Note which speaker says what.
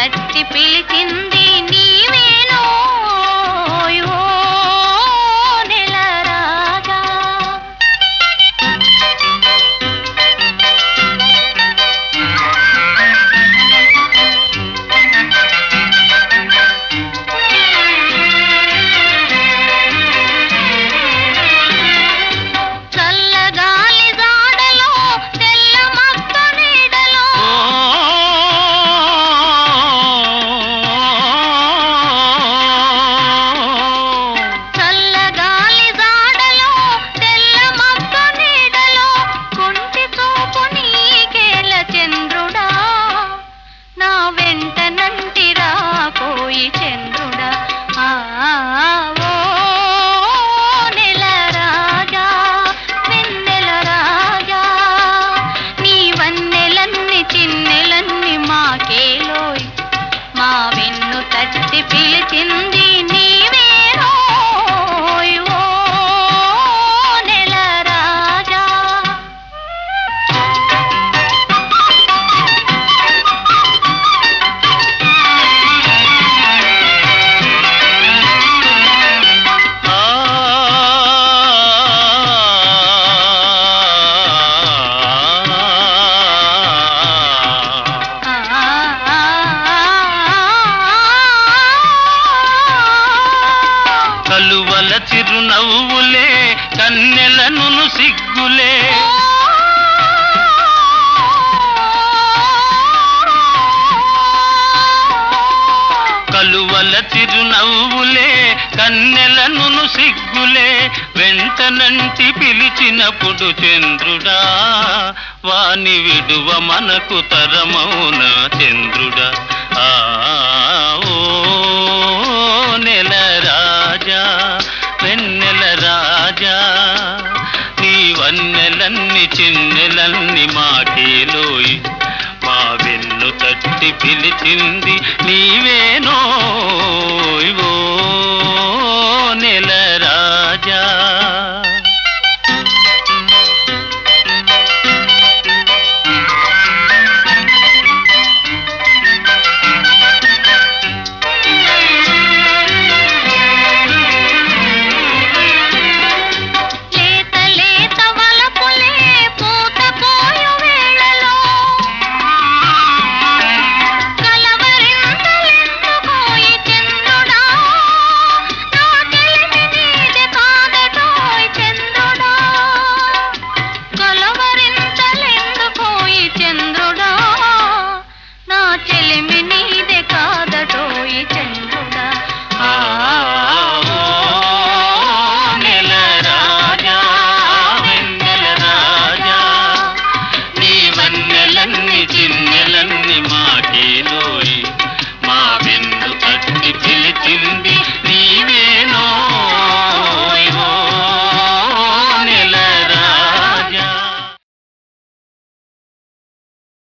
Speaker 1: తట్టి పిలిచింది నీవేనో ఓ నెల రాజా చల్లగాలి జాడలో తెల్ల మక్క నీడలో చల్లగాలి జాడలో తెల్ల మక్క నీడలో కుంటి చూపు నీకేల చంద్రుడా నా వెంట నంటిరా పోయి చంద్రుడా ఆ ఓ నెల రాజా వెన్నెల రాజా నీ వన్నెలన్ని చిన్నెలన్ని మాకేలోయ్ మా వెన్ను తట్టి పిలిచింది నీవేనోయ్ ఓ నెల రాజా
Speaker 2: కలువల చిరునవ్వులే కన్నెలను సిగ్గులే కలువల చిరునవ్వులే కన్నెలను సిగ్గులే వెంటనంటి పిలిచినప్పుడు చంద్రుడా వాని విడువ మనకు తరమౌన చంద్రుడా ఆ ఓ నెల రాజా వెన్నెల రాజా నీ వన్నెలన్ని చిన్నెలన్ని మాకేలోయి మా వెన్ను తట్టి పిలిచింది నీవేనో